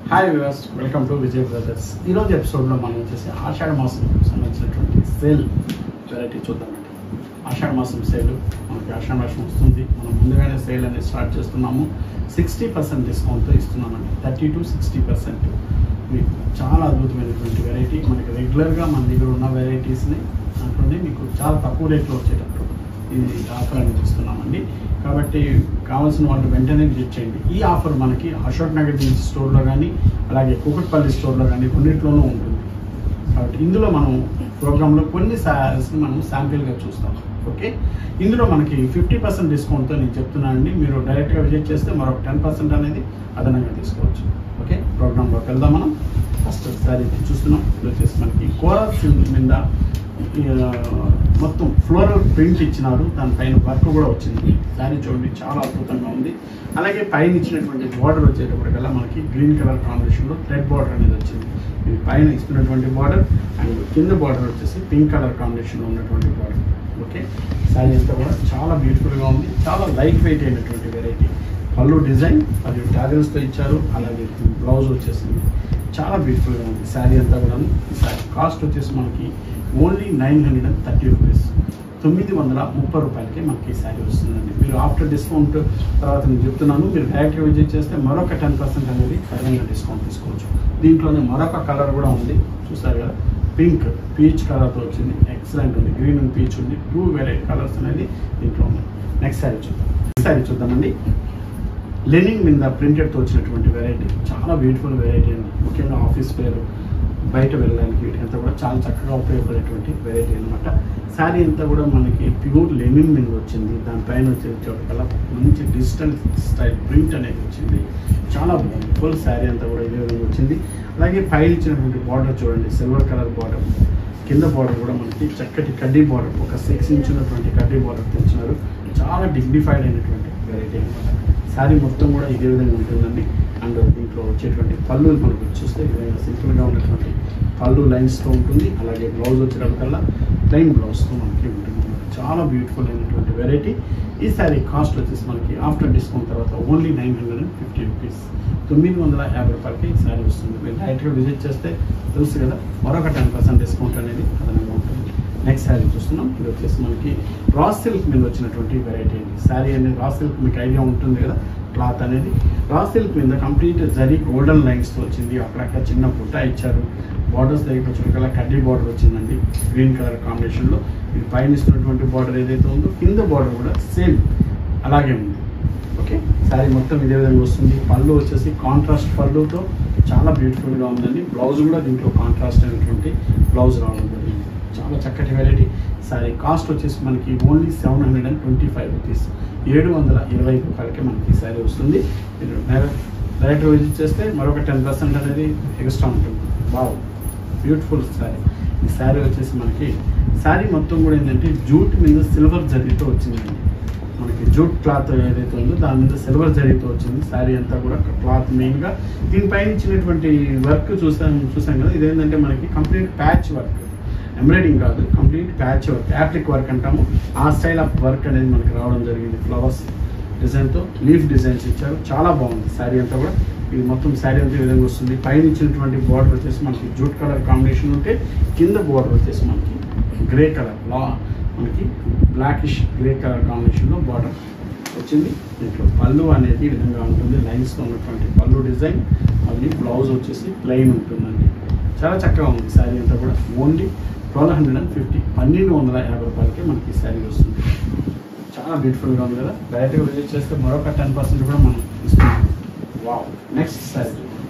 Hi viewers welcome to Vijay brothers ఈరోజు ఎపిసోడ్లో మనం వచ్చేసి ఆషాఢ మాసం సంబంధించినటువంటి సేల్ వెరైటీ చూద్దామండి ఆషాఢ మాసం సేల్ మనకి ఆషాఢ మాసం వస్తుంది మనం ముందుగానే సేల్ అనేది స్టార్ట్ చేస్తున్నాము సిక్స్టీ పర్సెంట్ డిస్కౌంట్తో ఇస్తున్నామండి థర్టీ టు సిక్స్టీ పర్సెంట్ మీకు చాలా అద్భుతమైనటువంటి వెరైటీ మనకి రెగ్యులర్గా మన దగ్గర ఉన్న వెరైటీస్ని దాంట్లోనే మీకు చాలా తక్కువ రేట్లో వచ్చేటట్టు ఇది ఆఫర్ అనేది ఇస్తున్నామండి కాబట్టి కావాల్సిన వాళ్ళు వెంటనే విజిట్ చేయండి ఈ ఆఫర్ మనకి అశోక్ నగర్ బీచ్ స్టోర్లో కానీ అలాగే కూకట్పల్లి స్టోర్లో కానీ కొన్నిట్లోనూ ఉంటుంది కాబట్టి ఇందులో మనం ప్రోగ్రాంలో కొన్ని శారీస్ని మనం శాంపిల్గా చూస్తాం ఓకే ఇందులో మనకి ఫిఫ్టీ పర్సెంట్ డిస్కౌంట్తో నేను చెప్తున్నానండి మీరు డైరెక్ట్గా విజిట్ చేస్తే మరొక టెన్ పర్సెంట్ అనేది అదనంగా తీసుకోవచ్చు ఓకే ప్రోగ్రాంలోకి వెళ్దాం మనం ఫస్ట్ శారీ చూస్తున్నాం ఇది వచ్చేసి మనకి కోరా సిల్క్ మీద ఆ, మొత్తం ఫ్లోరల్ ప్రింట్ ఇచ్చినారు దానిపైన వర్క్ కూడా వచ్చింది శారీ చూడండి చాలా అద్భుతంగా ఉంది అలాగే పైన ఇచ్చినటువంటి బార్డర్ వచ్చేటప్పటికల్లా మనకి గ్రీన్ కలర్ కాంబినేషన్లో రెడ్ బార్డర్ అనేది వచ్చింది ఇది పైన ఇస్తున్నటువంటి బార్డర్ అండ్ కింద బార్డర్ వచ్చేసి పింక్ కలర్ కాంబినేషన్లో ఉన్నటువంటి బార్డర్ ఓకే శారీ అంతా కూడా చాలా బ్యూటిఫుల్గా ఉంది చాలా లైట్ వెయిట్ అయినటువంటి వెరైటీ పళ్ళు డిజైన్ అది టాగల్స్తో ఇచ్చారు అలాగే బ్లౌజ్ వచ్చేసింది చాలా బ్యూటిఫుల్గా ఉంది శారీ అంతా కూడా ఈ శారీ కాస్ట్ వచ్చేసి మనకి only nine hundred and thirty rupees తొమ్మిది వందల ముప్పై రూపాయలకి మనకి ఈ శారీ వస్తుందండి మీరు ఆఫ్టర్ డిస్కౌంట్ తర్వాత నేను చెప్తున్నాను మీరు డైరెక్ట్గా విజిట్ చేస్తే మరొక టెన్ పర్సెంట్ అనేది అదనంగా డిస్కౌంట్ తీసుకోవచ్చు దీంట్లోనే మరొక కలర్ కూడా ఉంది చూసారు కదా పింక్ పీచ్ కలర్తో వచ్చింది ఎక్సలెంట్ ఉంది గ్రీన్ అండ్ పీచ్ ఉంది టూ వెరైటీ కలర్స్ అనేది దీంట్లో ఉన్నాయి నెక్స్ట్ శారీ చూద్దాం నెక్స్ట్ శారీ చూద్దామండి లెనింగ్ మీద ప్రింటెడ్తో వచ్చినటువంటి వెరైటీ చాలా బ్యూటిఫుల్ వెరైటీ అండి ముఖ్యంగా ఆఫీస్ వేర్ బయట వెళ్ళడానికి వీటికంతా కూడా చాలా చక్కగా ఉపయోగపడేటువంటి వెరైటీ అనమాట శారీ అంతా కూడా మనకి ప్యూర్ లెనిన్ మీద వచ్చింది దానిపైన వచ్చేటప్పటికల్లా మంచి డిజిటల్ స్టైల్ ప్రింట్ అనేది వచ్చింది చాలా బాగుంది ఫుల్ శారీ అంతా కూడా ఇదే విధంగా వచ్చింది అలాగే పైన ఇచ్చినటువంటి బార్డర్ చూడండి సిల్వర్ కలర్ బార్డర్ కింద బార్డర్ కూడా మనకి చక్కటి కడ్డీ బార్డర్ ఒక సిక్స్ ఇంచ్ ఉన్నటువంటి కడ్డీ బార్డర్ తెచ్చినారు చాలా డిగ్నిఫైడ్ అయినటువంటి వెరైటీ అనమాట శారీ మొత్తం కూడా ఇదే విధంగా ఉంటుందండి అండ్ దీంట్లో వచ్చేటువంటి పళ్ళు మనకు చూస్తే ఈ విధంగా సింపుల్గా ఉన్నటువంటి పళ్ళు లైన్స్తో ఉంటుంది అలాగే బ్లౌజ్ వచ్చేటప్పటికల్లా ప్లెయిన్ బ్లౌజ్తో మనకి ఉంటుంది చాలా బ్యూటిఫుల్ అయినటువంటి వెరైటీ ఈ శారీ కాస్ట్ వచ్చేసి మనకి ఆఫ్టర్ డిస్కౌంట్ తర్వాత only nine hundred and fifty rupees తొమ్మిది వందల యాభై రూపాయలకి ఈ శారీ వస్తుంది మీరు డైరెక్ట్గా విజిట్ చేస్తే తెలుసు కదా మరొక టెన్ పర్సెంట్ డిస్కౌంట్ అనేది అదనంగా ఉంటుంది నెక్స్ట్ శారీ చూస్తున్నాం ఇది వచ్చేసి మనకి రా సిల్క్ మీద వచ్చినటువంటి వెరైటీ అండి శారీ అనేది రా సిల్క్ మీకు ఐడియా ఉంటుంది కదా క్లాత్ అనేది రా సిల్క్ మీద కంప్లీట్ జరీ గోల్డెన్ లైన్స్తో వచ్చింది అక్కడక్కడ చిన్న పుట్ట ఇచ్చారు బార్డర్స్ దగ్గర వచ్చిన కడ్డీ బార్డర్ వచ్చిందండి గ్రీన్ కలర్ కాంబినేషన్లో ఇది పైన ఇస్తున్నటువంటి బార్డర్ ఏదైతే ఉందో కింద బార్డర్ కూడా సేమ్ అలాగే ఉంది ఓకే శారీ మొత్తం ఇదే విధంగా వస్తుంది పళ్ళు వచ్చేసి కాంట్రాస్ట్ పళ్ళుతో చాలా బ్యూటిఫుల్గా ఉందండి బ్లౌజ్ కూడా దీంట్లో కాంట్రాస్ట్ అయినటువంటి బ్లౌజ్ రావడం జరిగింది చాలా చక్కటి వెరైటీ శారీ కాస్ట్ వచ్చేసి మనకి only seven hundred and twenty five rupees ఏడు వందల ఇరవై రూపాయలకి మనకి ఈ శారీ వస్తుంది మీరు డైరెక్ట్ డైరెక్ట్ విజిట్ చేస్తే మరొక టెన్ పర్సెంట్ అనేది ఎక్స్ట్రా ఉంటుంది బాగు బ్యూటిఫుల్ శారీ ఈ శారీ వచ్చేసి మనకి శారీ మొత్తం కూడా ఏంటంటే జూట్ మీద సిల్వర్ జరీతో వచ్చిందండి మనకి జూట్ క్లాత్ ఏదైతే ఉందో దాని మీద సిల్వర్ జరీతో వచ్చింది శారీ అంతా కూడా క్లాత్ మెయిన్గా దీనిపైన ఇచ్చినటువంటి వర్క్ చూసాం చూసాం కదా ఇదేంటంటే మనకి కంప్లీట్ ప్యాచ్ వర్క్ ఎంబ్రాయిడింగ్ కాదు complete patch work applique work అంటాము ఆ స్టైల్ ఆఫ్ వర్క్ అనేది మనకి రావడం జరిగింది ఫ్లవర్స్ డిజైన్తో లీఫ్ డిజైన్స్ ఇచ్చారు చాలా బాగుంది శారీ అంతా కూడా ఇది మొత్తం శారీ అంతా ఈ విధంగా వస్తుంది పైన ఇచ్చినటువంటి బార్డర్ వచ్చేసి మనకి జూట్ కలర్ కాంబినేషన్ ఉంటే కింద బార్డర్ వచ్చేసి మనకి గ్రే కలర్ లా మనకి బ్లాకిష్ గ్రే కలర్ కాంబినేషన్లో బార్డర్ వచ్చింది దీంట్లో పళ్ళు అనేది ఈ విధంగా ఉంటుంది లైన్స్తో ఉన్నటువంటి పళ్ళు డిజైన్ మళ్ళీ బ్లౌజ్ వచ్చేసి ప్లెయిన్ ఉంటుందండి చాలా చక్కగా ఉంది శారీ అంతా కూడా only twelve hundred and fifty పన్నెండు వందల యాభై రూపాయలకి మనకి ఈ శారీ వస్తుంది చాలా బ్యూటిఫుల్గా ఉంది కదా డైరెక్ట్గా విజిట్ చేస్తే మరొక టెన్ పర్సెంట్ కూడా మనం ఇస్తున్నాం వావ్ నెక్స్ట్ శారీ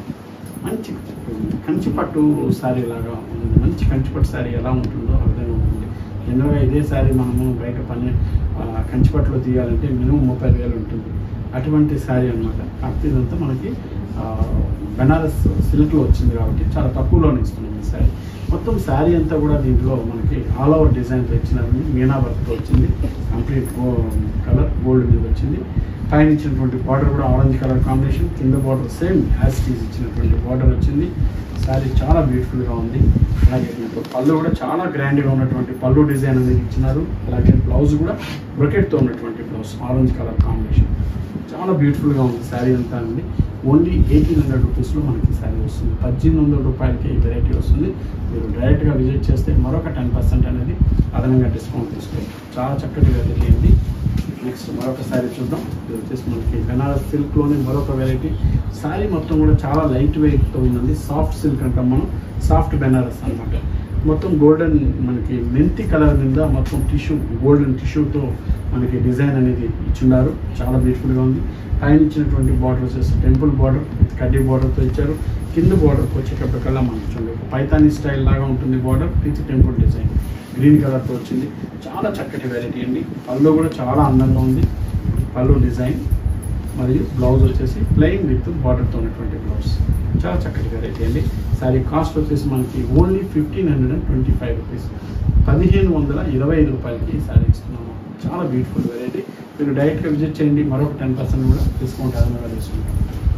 మంచి కంచి పట్టు శారీ లాగా ఉంది మంచి కంచి పట్టు శారీ ఎలా ఉంటుందో ఆ విధంగా ఉంటుంది జనరల్గా ఇదే శారీ మనము బయట పని ఆ, కంచి పట్టులో తీయాలంటే మినిమం ముప్పై వేలు ఉంటుంది అటువంటి శారీ అనమాట కాకపోతే ఇదంతా మనకి ఆ, బెనారస్ సిల్క్లో వచ్చింది కాబట్టి చాలా తక్కువలోనే ఇస్తున్నాం ఈ శారీ మొత్తం శారీ అంతా కూడా దీంట్లో మనకి ఆల్ ఓవర్ డిజైన్తో ఇచ్చినారండి మీనా వర్క్తో వచ్చింది కంప్లీట్ కలర్ గోల్డ్ మీద వచ్చింది పైన ఇచ్చినటువంటి బార్డర్ కూడా ఆరెంజ్ కలర్ కాంబినేషన్ కింద బార్డర్ సేమ్ యాజ్ టీజ్ ఇచ్చినటువంటి బార్డర్ వచ్చింది శారీ చాలా బ్యూటిఫుల్గా ఉంది అలాగే దీంట్లో పళ్ళు కూడా చాలా గ్రాండ్గా ఉన్నటువంటి పళ్ళు డిజైన్ అనేది ఇచ్చినారు అలాగే బ్లౌజ్ కూడా బ్రొకెట్తో ఉన్నటువంటి బ్లౌజ్ ఆరెంజ్ కలర్ కాంబినేషన్ చాలా బ్యూటిఫుల్గా ఉంది శారీ అంతా అండి ఓన్లీ ఎయిటీన్ హండ్రెడ్ రూపీస్లో మనకి శారీ వస్తుంది పద్దెనిమిది వందల రూపాయలకి ఈ వెరైటీ వస్తుంది మీరు డైరెక్ట్గా విజిట్ చేస్తే మరొక టెన్ పర్సెంట్ అనేది అదనంగా డిస్కౌంట్ తీసుకోవచ్చు చాలా చక్కటి వెరైటీ అండి నెక్స్ట్ మరొక శారీ చూద్దాం ఇది వచ్చేసి మనకి బెనారస్ సిల్క్లోని మరొక వెరైటీ శారీ మొత్తం కూడా చాలా లైట్ వెయిట్తో ఉందండి సాఫ్ట్ సిల్క్ అంటాం మనం సాఫ్ట్ బెనారస్ అన్నమాట మొత్తం గోల్డెన్ మనకి మెంతి కలర్ మీద మొత్తం టిష్యూ గోల్డెన్ టిష్యూతో మనకి డిజైన్ అనేది ఇచ్చున్నారు చాలా బ్యూటిఫుల్గా ఉంది పైన ఇచ్చినటువంటి బార్డర్ వచ్చేసి టెంపుల్ బార్డర్ కడ్డీ బార్డర్తో ఇచ్చారు కింద బార్డర్కి వచ్చేటప్పటికల్లా మనకి చూడండి ఒక పైతానీ స్టైల్ లాగా ఉంటుంది border with temple design green కలర్తో వచ్చింది చాలా చక్కటి వెరైటీ అండి పళ్ళు కూడా చాలా అందంగా ఉంది పళ్ళు డిజైన్ మరియు బ్లౌజ్ వచ్చేసి ప్లెయిన్ విత్ బార్డర్తో ఉన్నటువంటి బ్లౌజ్ చాలా చక్కటి వెరైటీ అండి సారీ కాస్ట్ వచ్చేసి మనకి only fifteen hundred and twenty five rupees పదిహేను వందల ఇరవై ఐదు రూపాయలకి ఈ సారీ ఇస్తున్నాము చాలా బ్యూటిఫుల్ వెరైటీ మీరు డైరెక్ట్గా విజిట్ చేయండి మరొక టెన్ పర్సెంట్ కూడా డిస్కౌంట్ అదనంగా తీసుకుంటాం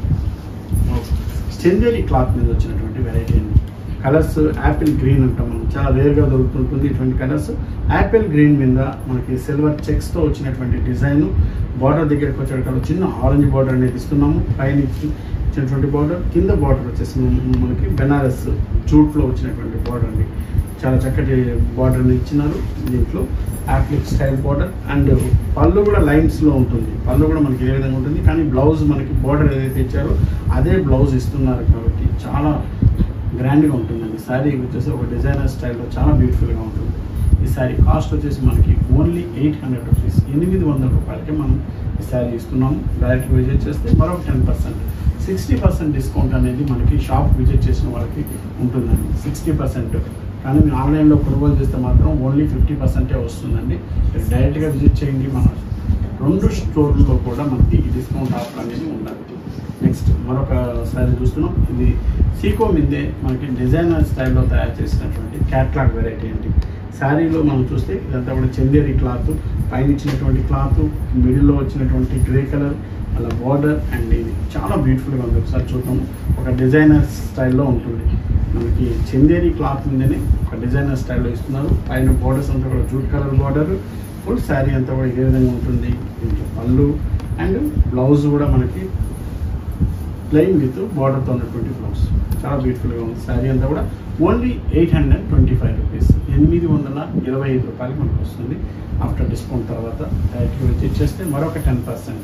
చందేరి క్లాత్ మీద వచ్చినటువంటి వెరైటీ అండి కలర్స్ యాపిల్ గ్రీన్ అంటాం మనం చాలా రేర్గా దొరుకుతుంటుంది ఇటువంటి కలర్స్ యాపిల్ గ్రీన్ మీద మనకి సిల్వర్ చెక్స్తో వచ్చినటువంటి డిజైన్ బార్డర్ దగ్గరికి వచ్చేటప్పుడు చిన్న ఆరెంజ్ బార్డర్ అనేది ఇస్తున్నాము పైన ఇచ్చి- ఇచ్చినటువంటి బార్డర్ కింద బార్డర్ వచ్చేసి మన- మనకి బెనారస్ జూట్లో వచ్చినటువంటి బార్డర్ అండి చాలా చక్కటి బార్డర్ని ఇచ్చినారు దీంట్లో appliqué style border and pallu కూడా లైన్స్లో ఉంటుంది పళ్ళు కూడా మనకి ఏ విధంగా ఉంటుంది కానీ బ్లౌజ్ మనకి బార్డర్ ఏదైతే ఇచ్చారో అదే బ్లౌజ్ ఇస్తున్నారు కాబట్టి చాలా గ్రాండ్గా ఉంటుందండి శారీ వచ్చేసి ఒక డిజైనర్ స్టైల్లో చాలా బ్యూటిఫుల్గా ఉంటుంది ఈ శారీ కాస్ట్ వచ్చేసి మనకి ఓన్లీ ఎయిట్ హండ్రెడ్ రూపీస్ ఎనిమిది వందల రూపాయలకి మనం ఈ శారీ ఇస్తున్నాము డైరెక్ట్ విజిట్ చేస్తే మరొక ten percent sixty percent discount అనేది మనకి షాప్ విజిట్ చేసిన వాళ్ళకి ఉంటుందండి సిక్స్టీ పర్సెంట్ కానీ మీరు ఆన్లైన్లో కొనుగోలు చేస్తే మాత్రం ఓన్లీ ఫిఫ్టీ పర్సెంటే వస్తుందండి మీరు డైరెక్ట్గా విజిట్ చేయండి మన రెండు స్టోర్లో కూడా మనకి ఈ డిస్కౌంట్ ఆఫర్ అనేది ఉండాలి నెక్స్ట్ మరొక శారీ చూస్తున్నాం ఇది సీకో మీదే మనకి డిజైనర్ స్టైల్లో తయారు చేసినటువంటి క్యాట్లాగ్ వెరైటీ అండి శారీలో మనం చూస్తే ఇదంతా కూడా చందేరి క్లాత్ పైన ఇచ్చినటువంటి క్లాత్ మిడిల్లో వచ్చినటువంటి గ్రే కలర్ అలా బార్డర్ అండ్ ఇది చాలా బ్యూటిఫుల్గా ఉంది ఒకసారి చూద్దాం ఒక డిజైనర్ స్టైల్లో ఉంటుంది మనకి చందేరి క్లాత్ మీదనే ఒక డిజైనర్ స్టైల్లో ఇస్తున్నారు పైన బార్డర్స్ అంతా కూడా jute colour border full sari అంతా కూడా ఇదే విధంగా ఉంటుంది దీంట్లో పళ్ళు అండ్ బ్లౌజ్ కూడా మనకి ప్లెయిన్ విత్ బార్డర్తో ఉన్నటువంటి బ్లౌజ్ చాలా బ్యూటిఫుల్గా ఉంది శారీ అంతా కూడా only eight hundred twenty five rupees ఎనిమిది వందల ఇరవై ఐదు రూపాయలకి మనకు వస్తుంది ఆఫ్టర్ డిస్కౌంట్ తర్వాత డైరెక్ట్గా విజిట్ చేస్తే మరొక టెన్ పర్సెంట్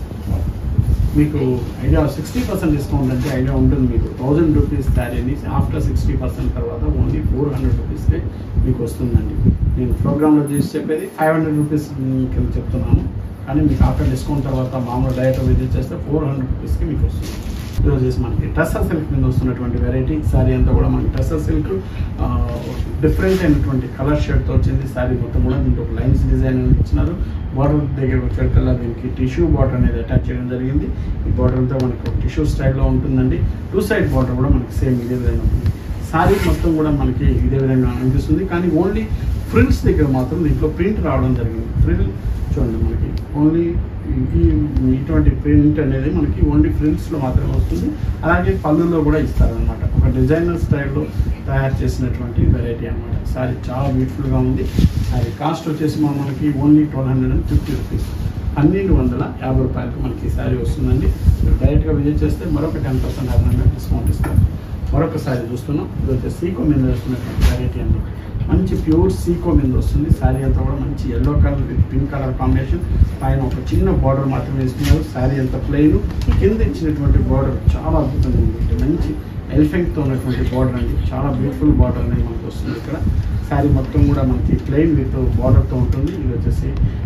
మీకు ఐడియా సిక్స్టీ పర్సెంట్ డిస్కౌంట్ అంటే ఐడియా ఉంటుంది మీకు థౌజండ్ రూపీస్ శారీని ఆఫ్టర్ సిక్స్టీ పర్సెంట్ తర్వాత ఓన్లీ ఫోర్ హండ్రెడ్ రూపీస్కే మీకు వస్తుందండి నేను ప్రోగ్రాంలో చేసి చెప్పేది ఫైవ్ హండ్రెడ్ రూపీస్ కింద చెప్తున్నాను కానీ మీకు ఆఫ్టర్ డిస్కౌంట్ తర్వాత మామూలు డైరెక్ట్ విజిట్ చేస్తే ఫోర్ హండ్రెడ్ రూపీస్కి మీకు వస్తుంది ఈరోజు వచ్చేసి మనకి టెస్సర్ సిల్క్ మీద వస్తున్నటువంటి వెరైటీ శారీ అంతా కూడా మనకి టెస్సర్ సిల్క్ డిఫరెంట్ అయినటువంటి కలర్ షేడ్తో వచ్చింది శారీ మొత్తం కూడా దీంట్లో ఒక లైన్స్ డిజైన్ అనేది ఇచ్చినారు బార్డర్ దగ్గర వచ్చేటల్లా దీనికి టిష్యూ బార్డర్ అనేది అటాచ్ చేయడం జరిగింది ఈ బార్డర్ అంతా మనకి ఒక టిష్యూ స్టైల్లో ఉంటుందండి టూ సైడ్ బార్డర్ కూడా మనకి సేమ్ ఇదే విధంగా ఉంటుంది శారీ మొత్తం కూడా మనకి ఇదే విధంగా అనిపిస్తుంది కానీ ఓన్లీ ఫ్రిల్స్ దగ్గర మాత్రం దీంట్లో ప్రింట్ రావడం జరిగింది ఫ్రిల్ చూడండి మనకి ఓన్లీ ఈ ఇటువంటి ప్రింట్ అనేది మనకి ఓన్లీ ఫ్రిల్స్లో మాత్రమే వస్తుంది అలాగే పళ్ళులో కూడా ఇస్తారనమాట ఒక డిజైనర్ స్టైల్లో తయారు చేసినటువంటి వెరైటీ అనమాట సారీ చాలా బ్యూటిఫుల్గా ఉంది సారీ కాస్ట్ వచ్చేసి మా మనకి only twelve hundred and fifty rupees పన్నెండు వందల యాభై రూపాయలకు మనకి ఈ శారీ వస్తుందండి మీరు డైరెక్ట్గా విజిట్ చేస్తే మరొక టెన్ పర్సెంట్ అదనంగా డిస్కౌంట్ ఇస్తారు మరొక శారీ చూస్తున్నాం ఇది వచ్చేసి సీకో మీద వస్తున్నటువంటి వెరైటీ అండి మంచి ప్యూర్ సీకో మీద వస్తుంది శారీ అంతా కూడా మంచి yellow colour with pink colour combination పైన ఒక చిన్న బార్డర్ మాత్రమే వేసుకున్నారు శారీ అంతా ప్లెయిన్ కింద ఇచ్చినటువంటి బార్డర్ చాలా అద్భుతంగా ఉంది మంచి ఎలిఫెంట్తో ఉన్నటువంటి బార్డర్ అండి చాలా బ్యూటిఫుల్ బార్డర్ అనేది మనకు వస్తుంది ఇక్కడ శారీ మొత్తం కూడా మనకి ప్లెయిన్ విత్ బార్డర్తో ఉంటుంది ఇది వచ్చేసి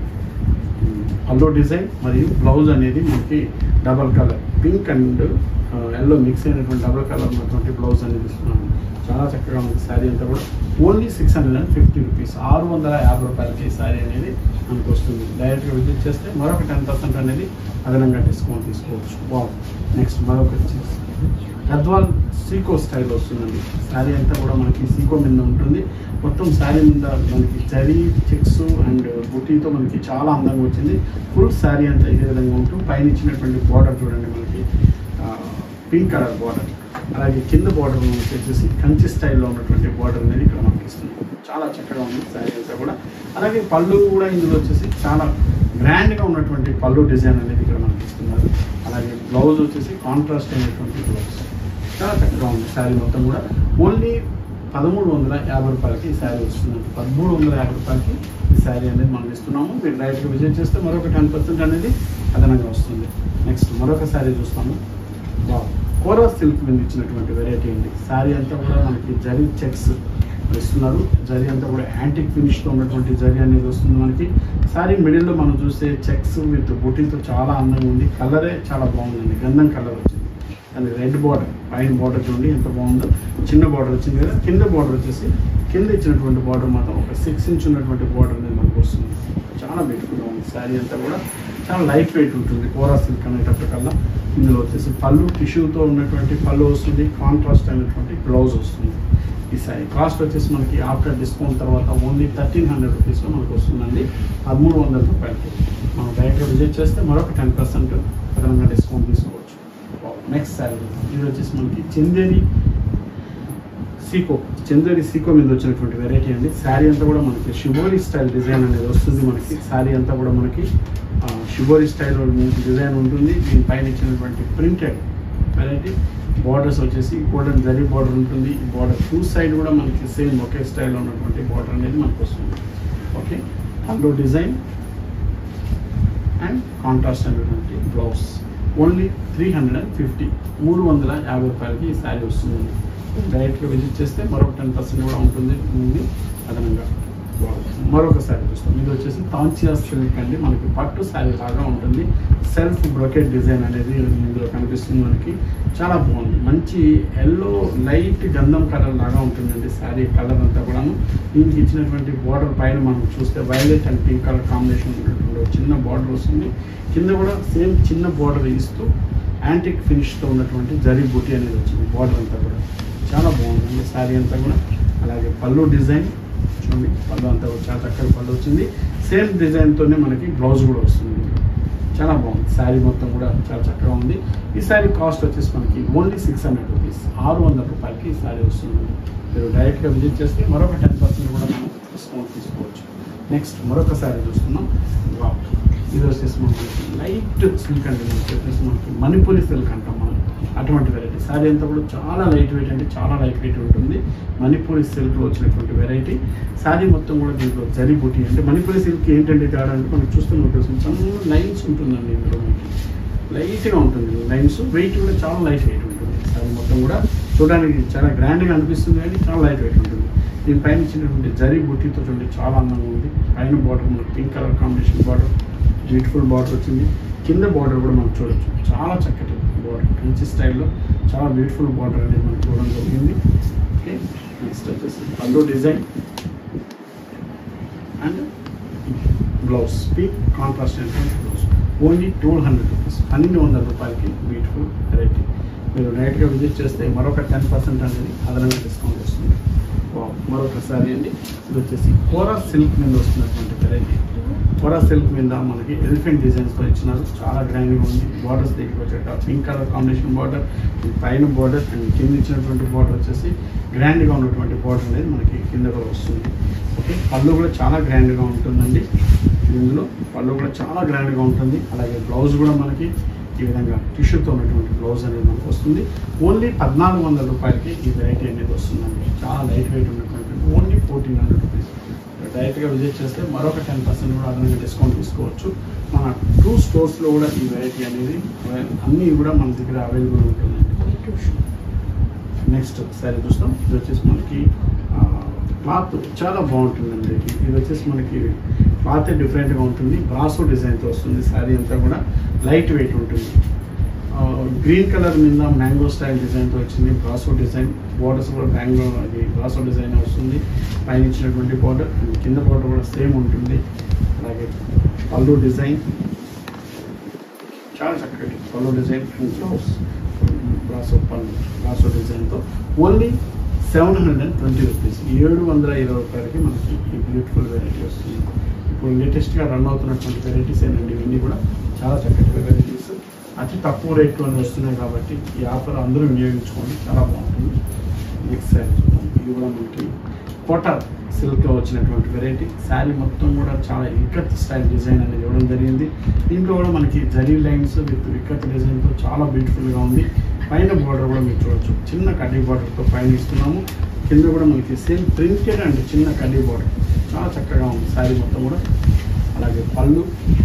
పల్లో డిజైన్ మరియు బ్లౌజ్ అనేది మనకి double colour pink and yellow mix అయినటువంటి డబల్ కలర్ ఉన్నటువంటి బ్లౌజ్ అనేది ఇస్తున్నాను చాలా చక్కగా ఉంది శారీ అంతా కూడా only six hundred and fifty rupees ఆరు వందల యాభై రూపాయలకి ఈ శారీ అనేది మనకు వస్తుంది డైరెక్ట్గా విజిట్ చేస్తే మరొక టెన్ పర్సెంట్ అనేది అదనంగా డిస్కౌంట్ తీసుకోవచ్చు బాగు నెక్స్ట్ మరొక వచ్చేసి గద్వాల్ సీకో స్టైల్ వస్తుందండి శారీ అంతా కూడా మనకి సీకో మీద ఉంటుంది మొత్తం శారీ మీద మనకి జరీ చెక్స్ అండ్ బుటీతో మనకి చాలా అందంగా వచ్చింది ఫుల్ శారీ అంతా ఇదే విధంగా ఉంటూ పైన ఇచ్చినటువంటి బార్డర్ చూడండి మనకి పింక్ కలర్ బార్డర్ అలాగే కింద బార్డర్ వచ్చేసి కంచి స్టైల్లో ఉన్నటువంటి బార్డర్ అనేది ఇక్కడ మనకి ఇస్తుంది చాలా చక్కగా ఉంది శారీ అంతా కూడా అలాగే పళ్ళు కూడా ఇందులో వచ్చేసి చాలా గ్రాండ్గా ఉన్నటువంటి పళ్ళు డిజైన్ అనేది ఇక్కడ మనకి ఇస్తున్నారు అలాగే అలాగే బ్లౌజ్ వచ్చేసి కాంట్రాస్ట్ అయినటువంటి బ్లౌజ్ చాలా చక్కగా ఉంది శారీ మొత్తం కూడా ఓన్లీ పదమూడు వందల యాభై రూపాయలకి ఈ శారీ వస్తుంది పదమూడు వందల యాభై రూపాయలకి ఈ శారీ అనేది మనం ఇస్తున్నాము మీరు డైరెక్ట్గా విజిట్ చేస్తే మరొక టెన్ పర్సెంట్ అనేది అదనంగా వస్తుంది నెక్స్ట్ మరొక శారీ చూస్తాము వావ్ కోరా సిల్క్ మీద ఇచ్చినటువంటి వెరైటీ అండి శారీ అంతా కూడా మనకి జరీ చెక్స్ ఇస్తున్నారు జరీ అంతా కూడా యాంటిక్ ఫినిష్తో ఉన్నటువంటి జరీ అనేది వస్తుంది మనకి శారీ మిడిల్లో మనం చూస్తే చెక్స్ విత్ బుటీతో చాలా అందంగా ఉంది కలరే చాలా బాగుందండి గంధం కలర్ వచ్చింది అది రెడ్ బార్డర్ పైన బార్డర్ చూడండి ఎంత బాగుందో చిన్న బార్డర్ వచ్చింది కదా కింద బార్డర్ వచ్చేసి కింద ఇచ్చినటువంటి బార్డర్ మాత్రం ఒక సిక్స్ ఇంచ్ ఉన్నటువంటి బార్డర్ అనేది మనకు వస్తుంది చాలా బ్యూటిఫుల్గా ఉంది శారీ అంతా కూడా చాలా లైట్ వెయిట్ ఉంటుంది కోరా సిల్క్ అనేటప్పటికల్లా ఇందులో వచ్చేసి పళ్ళు టిష్యూతో ఉన్నటువంటి పళ్ళు వస్తుంది కాంట్రాస్ట్ అయినటువంటి బ్లౌజ్ వస్తుంది ఈ శారీ కాస్ట్ వచ్చేసి మనకి ఆఫ్టర్ డిస్కౌంట్ తర్వాత ఓన్లీ థర్టీన్ హండ్రెడ్ రూపీస్లో మనకు వస్తుందండి పదమూడు వందల రూపాయలకి మనం డైరెక్ట్గా విజిట్ చేస్తే మరొక టెన్ పర్సెంట్ అదనంగా డిస్కౌంట్ తీసుకోవచ్చు నెక్స్ట్ శారీ ఇది వచ్చేసి మనకి చందేరి సీకో చందేరి సీకో మీద వచ్చినటువంటి వెరైటీ అండి శారీ అంతా కూడా మనకి షిబోరి స్టైల్ డిజైన్ అనేది వస్తుంది మనకి శారీ అంతా కూడా మనకి ఆ, షిబోరి స్టైల్ మీకు డిజైన్ ఉంటుంది దీనిపైన ఇచ్చినటువంటి ప్రింటెడ్ వెరైటీ బార్డర్స్ వచ్చేసి గోల్డెన్ జరీ బార్డర్ ఉంటుంది ఈ బార్డర్ టూ సైడ్ కూడా మనకి సేమ్ ఒకే స్టైల్లో ఉన్నటువంటి బార్డర్ అనేది మనకు వస్తుంది ఓకే అందులో డిజైన్ అండ్ కాంట్రాస్ట్ అనేటువంటి blouse only three hundred and fifty మూడు వందల యాభై రూపాయలకి ఈ శారీ వస్తుంది డైరెక్ట్గా విజిట్ చేస్తే మరొక టెన్ పర్సెంట్ కూడా ఉంటుంది ఉంది అదనంగా Wow. మరొక శారీ చూస్తాం ఇది వచ్చేసి తాంచియా సిల్క్ అండి మనకి పట్టు శారీ లాగా ఉంటుంది సెల్ఫ్ బ్రొకెట్ డిజైన్ అనేది ఇందులో కనిపిస్తుంది మనకి చాలా బాగుంది మంచి ఎల్లో లైట్ గంధం కలర్ లాగా ఉంటుందండి శారీ కలర్ అంతా కూడాను దీనికి ఇచ్చినటువంటి బార్డర్ పైన మనం చూస్తే violet and pink colour combination ఉన్నటువంటి ఒక చిన్న బార్డర్ వస్తుంది కింద కూడా సేమ్ చిన్న బార్డర్ ఇస్తూ యాంటిక్ ఫినిష్తో ఉన్నటువంటి జరీ బుటీ అనేది వచ్చింది బార్డర్ అంతా కూడా చాలా బాగుందండి శారీ అంతా కూడా అలాగే పళ్ళు డిజైన్ చూడండి పళ్ళు అంతా కూడా చాలా చక్కగా పళ్ళు వచ్చింది సేమ్ డిజైన్తోనే మనకి బ్లౌజ్ కూడా వస్తుంది చాలా బాగుంది శారీ మొత్తం కూడా చాలా చక్కగా ఉంది ఈ శారీ కాస్ట్ వచ్చేసి మనకి ఓన్లీ సిక్స్ హండ్రెడ్ రూపీస్ ఆరు వందల రూపాయలకి ఈ శారీ వస్తుంది మీరు డైరెక్ట్గా విజిట్ చేస్తే మరొక టెన్ పర్సెంట్ కూడా మనం డిస్కౌంట్ తీసుకోవచ్చు నెక్స్ట్ మరొక శారీ చూస్తున్నాం వావ్. ఇది వచ్చేసి మనకి లైట్ సిల్క్ అండి మనకి వచ్చేసి మనకి మణిపూరి సిల్క్ అంటాం మనం అటువంటి వెరైటీ శారీ అంతా కూడా చాలా లైట్ వెయిట్ అంటే చాలా లైట్ వెయిట్ ఉంటుంది మణిపూరి సిల్క్లో వచ్చినటువంటి వెరైటీ శారీ మొత్తం కూడా దీంట్లో జరీ బుటీ అంటే మణిపూరి సిల్క్ ఏంటంటే తేడా అంటే మనకి చూస్తున్న తెలుసు చాలా లైన్స్ ఉంటుందండి ఇందులో మనకి లైట్గా ఉంటుంది లైన్స్ వెయిట్ కూడా చాలా లైట్ వెయిట్ ఉంటుంది శారీ మొత్తం కూడా చూడడానికి చాలా గ్రాండ్గా అనిపిస్తుంది కానీ చాలా లైట్ వెయిట్ ఉంటుంది దీని పైన ఇచ్చినటువంటి జరీ బుట్టితో చూడండి చాలా అందంగా ఉంది పైన బార్డర్ మనకి pink colour combination border beautiful border వచ్చింది కింద బార్డర్ కూడా మనం చూడొచ్చు చాలా చక్కటి బార్డర్ మంచి స్టైల్లో చాలా బ్యూటిఫుల్ బార్డర్ అనేది మనం చూడడం జరిగింది ఓకే నెక్స్ట్ వచ్చేసి pallu design and blouse pink contrast అయినటువంటి blouse only two hundred rupees పన్నెండు వందల రూపాయలకి బ్యూటిఫుల్ వెరైటీ మీరు డైరెక్ట్గా విజిట్ చేస్తే మరొక టెన్ పర్సెంట్ అనేది అదనంగా డిస్కౌంట్ వస్తుంది వావ్, మరొక సారీ అండి ఇది వచ్చేసి కోరా సిల్క్ మీద వస్తున్నటువంటి వెరైటీ కోరా సిల్క్ మీద మనకి ఎలిఫెంట్ డిజైన్స్తో ఇచ్చినారు చాలా గ్రాండ్గా ఉంది బార్డర్స్ దగ్గర వచ్చేట పింక్ కలర్ కాంబినేషన్ బార్డర్ పైన బార్డర్ అండ్ కింద ఇచ్చినటువంటి బార్డర్ వచ్చేసి గ్రాండ్గా ఉన్నటువంటి బార్డర్ అనేది మనకి కింద కూడా వస్తుంది ఓకే పళ్ళు కూడా చాలా గ్రాండ్గా ఉంటుందండి ఇందులో పళ్ళు కూడా చాలా గ్రాండ్గా ఉంటుంది అలాగే బ్లౌజ్ కూడా మనకి ఈ విధంగా టిష్యూతో ఉన్నటువంటి బ్లౌజ్ అనేది మనకు వస్తుంది ఓన్లీ పద్నాలుగు వందల రూపాయలకి ఈ వెరైటీ అనేది వస్తుందండి చాలా లైట్ వెయిట్ ఉన్నటువంటి ఓన్లీ ఫోర్టీన్ హండ్రెడ్ రూపీస్ డైరెక్ట్గా విజిట్ చేస్తే మరొక టెన్ పర్సెంట్ కూడా అదనంగా డిస్కౌంట్ తీసుకోవచ్చు మన టూ స్టోర్స్లో కూడా ఈ వెరైటీ అనేది అన్నీ కూడా మన దగ్గర అవైలబుల్ ఉంటుందండి నెక్స్ట్ సారీ చూస్తాం ఇది వచ్చేసి మనకి క్లాత్ చాలా బాగుంటుందండి ఇది ఇది వచ్చేసి మనకి క్లాత్ డిఫరెంట్గా ఉంటుంది బ్రాసో డిజైన్తో వస్తుంది శారీ అంతా కూడా లైట్ వెయిట్ ఉంటుంది గ్రీన్ కలర్ మీద మ్యాంగో స్టైల్ డిజైన్తో వచ్చింది బ్రాసో డిజైన్ బోర్డర్స్ కూడా మ్యాంగో అది బ్రాసో డిజైన్ వస్తుంది పైన ఇచ్చినటువంటి బోర్డర్ కింద బోర్డర్ కూడా సేమ్ ఉంటుంది అలాగే పళ్ళు డిజైన్ చాలా చక్కటి pallu design and blouse brasso pallu brasso డిజైన్తో only seven hundred and twenty rupees ఏడు వందల ఇరవై రూపాయలకి మనకి ఈ బ్యూటిఫుల్ వెరైటీ వస్తుంది ఇప్పుడు లేటెస్ట్గా రన్ అవుతున్నటువంటి వెరైటీస్ ఏంటంటే ఇవన్నీ కూడా చాలా చక్కటి వెరైటీస్ అతి తక్కువ రేట్లోనే వస్తున్నాయి కాబట్టి ఈ ఆఫర్ అందరూ వినియోగించుకోండి చాలా బాగుంటుంది నెక్స్ట్ సారీ చూద్దాం ఇది కూడా మనకి కోట సిల్క్లో వచ్చినటువంటి వెరైటీ శారీ మొత్తం కూడా చాలా ఇక్కత్ స్టైల్ డిజైన్ అనేది ఇవ్వడం జరిగింది దీంట్లో కూడా మనకి జరీ లైన్స్ విత్ ఇక్కత్ డిజైన్తో చాలా బ్యూటిఫుల్గా ఉంది పైన బార్డర్ కూడా మీరు చూడొచ్చు చిన్న కడ్డీ బార్డర్తో పైన ఇస్తున్నాము కింద కూడా మనకి సేమ్ ప్రింటెడ్ అండ్ చిన్న కడ్డీ బార్డర్ చాలా చక్కగా ఉంది శారీ మొత్తం కూడా అలాగే పళ్ళు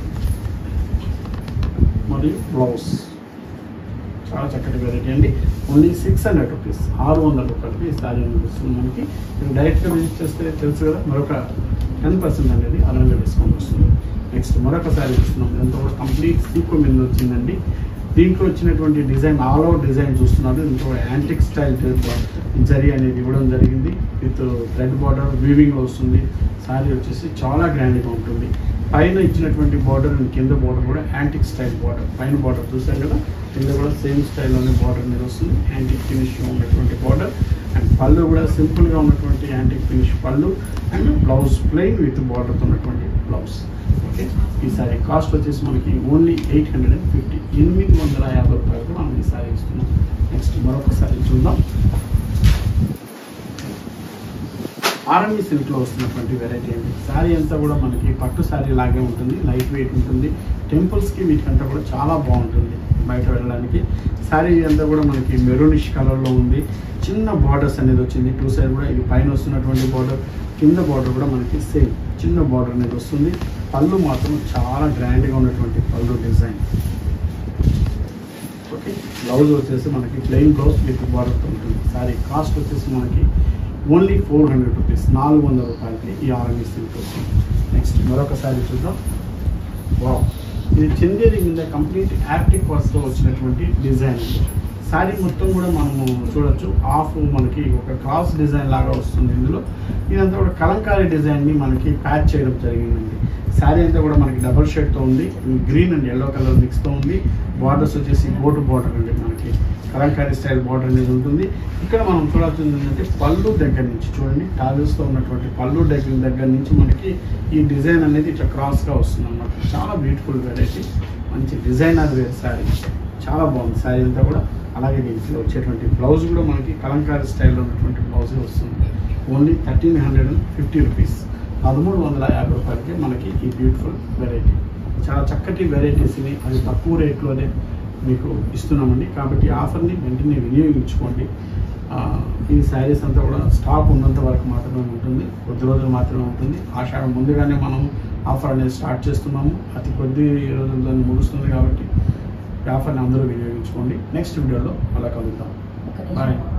మరియు బ్లౌజ్ చాలా చక్కటి వెరైటీ అండి ఓన్లీ సిక్స్ హండ్రెడ్ రూపీస్ ఆరు వందల రూపాయలకి ఈ శారీ అనేది వస్తుంది మనకి మీరు డైరెక్ట్గా విజిట్ చేస్తే తెలుసు కదా మరొక టెన్ పర్సెంట్ అనేది అదనంగా డిస్కౌంట్ వస్తుంది నెక్స్ట్ మరొక శారీ చూస్తున్నాం ఇదంతా కూడా కంప్లీట్ సీకో మీద వచ్చిందండి దీంట్లో వచ్చినటువంటి డిజైన్ ఆల్ ఓవర్ డిజైన్ చూస్తున్నారు ఇంకో యాంటిక్ స్టైల్ జరీ అనేది ఇవ్వడం జరిగింది విత్ థ్రెడ్ బార్డర్ వీవింగ్లో వస్తుంది శారీ వచ్చేసి చాలా గ్రాండ్గా ఉంటుంది పైన ఇచ్చినటువంటి బార్డర్ అండ్ కింద బార్డర్ కూడా యాంటిక్ స్టైల్ బార్డర్ పైన బార్డర్ చూసారు కదా కింద కూడా సేమ్ స్టైల్లోనే బార్డర్ మీద వస్తుంది యాంటిక్ ఫినిష్ ఉన్నటువంటి బార్డర్ అండ్ పళ్ళు కూడా సింపుల్గా ఉన్నటువంటి antique finish pallu and blouse plain with బార్డర్తో ఉన్నటువంటి బ్లౌజ్ ఓకే ఈ సారీ కాస్ట్ వచ్చేసి మనకి only eight hundred and fifty ఎనిమిది వందల యాభై రూపాయలకి మనం ఈ సారీ ఇస్తున్నాం నెక్స్ట్ మరొక సారీ చూద్దాం ఆర్ఎంబి సిల్క్లో వస్తున్నటువంటి వెరైటీ అండి శారీ అంతా కూడా మనకి పట్టు శారీ లాగే ఉంటుంది లైట్ వెయిట్ ఉంటుంది టెంపుల్స్కి వీటికంతా కూడా చాలా బాగుంటుంది బయట వెళ్ళడానికి శారీ అంతా కూడా మనకి మెరూనిష్ కలర్లో ఉంది చిన్న బార్డర్స్ అనేది వచ్చింది టూ సైడ్ కూడా ఇది పైన వస్తున్నటువంటి బార్డర్ కింద బార్డర్ కూడా మనకి సేమ్ చిన్న బార్డర్ అనేది వస్తుంది పళ్ళు మాత్రం చాలా గ్రాండ్గా ఉన్నటువంటి పళ్ళు డిజైన్ ఓకే బ్లౌజ్ వచ్చేసి మనకి ప్లెయిన్ బ్లౌజ్ విత్ బార్డర్తో ఉంటుంది సారీ కాస్ట్ వచ్చేసి మనకి ఓన్లీ ఫోర్ హండ్రెడ్ రూపీస్ నాలుగు వందల రూపాయలకి ఈ ఆర్ఎంఈ సిల్క్ వస్తుంది నెక్స్ట్ మరొక సారీ చూద్దాం వావ్ ఇది చందేరి మీద కంప్లీట్ యాప్టిక్ వర్క్స్తో వచ్చినటువంటి డిజైన్ శారీ మొత్తం కూడా మనము చూడొచ్చు ఆఫ్ మనకి ఒక క్రాస్ డిజైన్ లాగా వస్తుంది ఇందులో ఇదంతా కూడా కలంకారీ డిజైన్ని మనకి ప్యాచ్ చేయడం జరిగిందండి శారీ అంతా కూడా మనకి డబల్ షేడ్తో ఉంది గ్రీన్ అండ్ ఎల్లో కలర్ మిక్స్తో ఉంది బార్డర్స్ వచ్చేసి గోటు బార్డర్ అండి మనకి కలంకారీ స్టైల్ బార్డర్ అనేది ఉంటుంది ఇక్కడ మనం చూడాల్సింది ఏంటంటే పళ్ళు దగ్గర నుంచి చూడండి టావెల్స్తో ఉన్నటువంటి పళ్ళు దగ్గర దగ్గర నుంచి మనకి ఈ డిజైన్ అనేది ఇట్లా క్రాస్గా వస్తుంది అన్నమాట చాలా బ్యూటిఫుల్ వెరైటీ మంచి డిజైనర్ వేర్ శారీ చాలా బాగుంది శారీ అంతా కూడా అలాగే దీంట్లో వచ్చేటువంటి బ్లౌజ్ కూడా మనకి కలంకారీ స్టైల్లో ఉన్నటువంటి బ్లౌజే వస్తుంది only thirteen hundred and fifty rupees పదమూడు వందల యాభై రూపాయలకి మనకి ఈ బ్యూటిఫుల్ వెరైటీ చాలా చక్కటి వెరైటీస్ని అది తక్కువ రేట్లోనే మీకు ఇస్తున్నామండి కాబట్టి ఈ ఆఫర్ని వెంటనే వినియోగించుకోండి ఆ, ఈ శారీస్ అంతా కూడా స్టాక్ ఉన్నంత వరకు మాత్రమే ఉంటుంది కొద్ది రోజులు మాత్రమే ఉంటుంది ఆషాఢం ముందుగానే మనం ఆఫర్ అనేది స్టార్ట్ చేస్తున్నాము అతి కొద్ది రోజుల్లో ముగుస్తుంది కాబట్టి ఈ ఆఫర్ని అందరూ వినియోగించుకోండి నెక్స్ట్ వీడియోలో అలా కలుద్దాం ఒక బాయ్ నిమిషం.